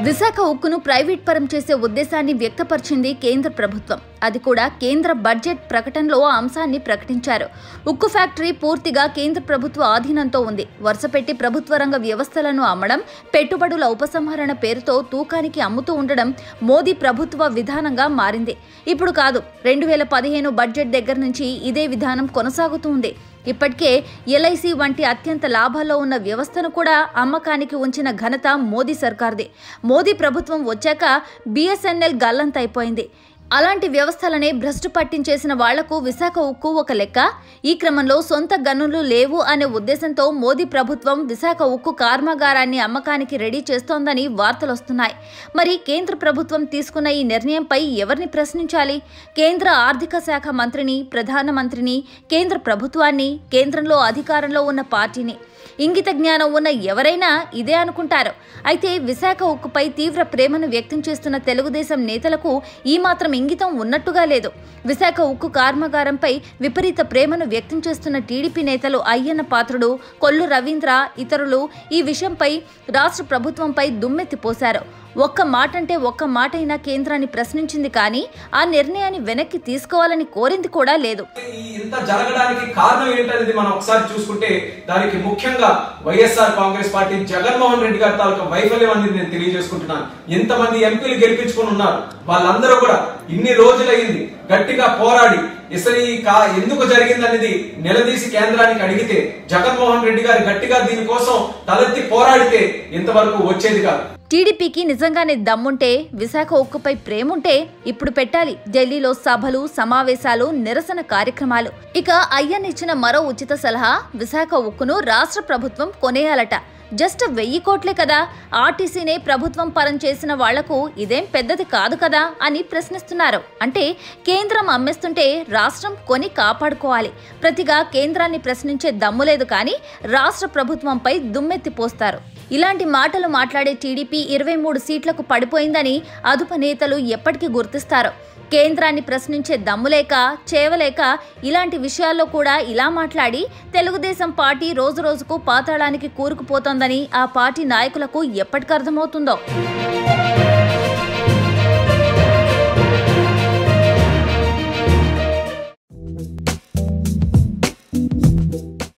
Visakha ఉక్కును private పరం చేసే ఉద్దేశాన్ని వ్యక్తపరిచింది కేంద్ర ప్రభుత్వం అది కూడా కేంద్ర బడ్జెట్ ప్రకటనలో ఆ అంశాన్ని ప్రకటించారు ఉక్కు ఫ్యాక్టరీ పూర్తిగా కేంద్ర ప్రభుత్వ ఆధీనంతో ఉంది వరుసపెట్టి ప్రభుత్వ రంగ వ్యవస్థలను అమ్మడం పెట్టుబడుల ఉపసంహరణ పేరుతో తూకానికి అమ్ముతూ ఉండడం మోదీ ప్రభుత్వ విధానంగా మారింది ఇప్పుడు కాదు రెండు వేల పదిహేను బడ్జెట్ దగ్గర నుంచి ఇదే విధానం కొనసాగుతూ ఉంది ఇప్పటికే ఎల్ఐసి వంటి అత్యంత లాభాల్లో ఉన్న వ్యవస్థను కూడా అమ్మకానికి ఉంచిన ఘనత మోదీ సర్కార్ది మోదీ ప్రభుత్వం వచ్చాక బీఎస్ఎన్ఎల్ గల్లంతైపోయింది అలాంటి వ్యవస్థలనే భ్రష్టు పట్టించేసిన వాళ్లకు విశాఖ ఉక్కు ఒక లెక్క ఈ క్రమంలో సొంత గనులు లేవు అనే ఉద్దేశంతో మోదీ ప్రభుత్వం విశాఖ ఉక్కు కర్మాగారాన్ని అమ్మకానికి రెడీ చేస్తోందని వార్తలొస్తున్నాయి మరి కేంద్ర ప్రభుత్వం తీసుకున్న ఈ నిర్ణయంపై ఎవరిని ప్రశ్నించాలి కేంద్ర ఆర్థిక శాఖ మంత్రిని ప్రధానమంత్రిని కేంద్ర ప్రభుత్వాన్ని కేంద్రంలో అధికారంలో ఉన్న పార్టీని ఇంగిత జ్ఞానం ఉన్న ఎవరైనా ఇదే అనుకుంటారు అయితే విశాఖ ఉక్కుపై తీవ్ర ప్రేమను వ్యక్తం చేస్తున్న తెలుగుదేశం నేతలకు ఈ మాత్రం ఇంగితం ఉన్నట్టుగా లేదు విశాఖ ఉక్కు కర్మాగారంపై విపరీత ప్రేమను వ్యక్తం చేస్తున్న టీడీపీ నేతలు అయ్యన్న పాత్రుడు కొల్లు రవీంద్ర ఇతరులు ఈ విషయంపై రాష్ట్ర ప్రభుత్వంపై దుమ్మెత్తిపోశారు ఒక్క మాట అంటే ఒక్క మాట అయినా కేంద్రాన్ని ప్రశ్నించింది కానీ ఆ నిర్ణయాన్ని వెనక్కి తీసుకోవాలని కోరింది కూడా లేదు ఈ ఇంత జరగడానికి కారణం ఏంటనేది మనం ఒకసారి చూసుకుంటే దానికి ముఖ్యంగా వైఎస్ఆర్ కాంగ్రెస్ పార్టీ జగన్మోహన్ రెడ్డి గారి తాలూకా వైఫల్యం అనేది నేను తెలియజేసుకుంటున్నాను ఎంతమంది ఎంపీలు గెలిపించుకొని ఉన్నారు వాళ్ళందరూ కూడా ఇన్ని రోజులైంది గట్టిగా పోరాడి ఇసలు ఈ కా ఎందుకు జరిగింది అనేది నిలదీసి కేంద్రానికి అడిగితే జగన్మోహన్ రెడ్డి గారు గట్టిగా దీనికోసం తలెత్తి పోరాడితే ఇంతవరకు వచ్చేది కాదు టీడీపీకి నిజంగానే దమ్ముంటే విశాఖ ఉక్కుపై ప్రేముంటే ఇప్పుడు పెట్టాలి ఢిల్లీలో సభలు సమావేశాలు నిరసన కార్యక్రమాలు ఇక అయ్యన్ ఇచ్చిన మరో ఉచిత సలహా విశాఖ ఉక్కును రాష్ట్ర ప్రభుత్వం కొనేయాలట జస్ట్ వెయ్యి కోట్లే కదా ఆర్టీసీనే ప్రభుత్వం పరం చేసిన వాళ్లకు ఇదేం పెద్దది కాదు కదా అని ప్రశ్నిస్తున్నారు అంటే కేంద్రం అమ్మేస్తుంటే రాష్ట్రం కొని కాపాడుకోవాలి ప్రతిగా కేంద్రాన్ని ప్రశ్నించే దమ్ము లేదు కానీ రాష్ట్ర ప్రభుత్వంపై దుమ్మెత్తి పోస్తారు ఇలాంటి మాటలు మాట్లాడే టీడీపీ ఇరవై మూడు సీట్లకు పడిపోయిందని అదుపు నేతలు ఎప్పటికీ గుర్తిస్తారు కేంద్రాన్ని ప్రశ్నించే దమ్ములేక చేవలేక ఇలాంటి విషయాల్లో కూడా ఇలా మాట్లాడి తెలుగుదేశం పార్టీ రోజురోజుకు పాతాళానికి కూరుకుపోతోందని ఆ పార్టీ నాయకులకు ఎప్పటికర్థమవుతుందో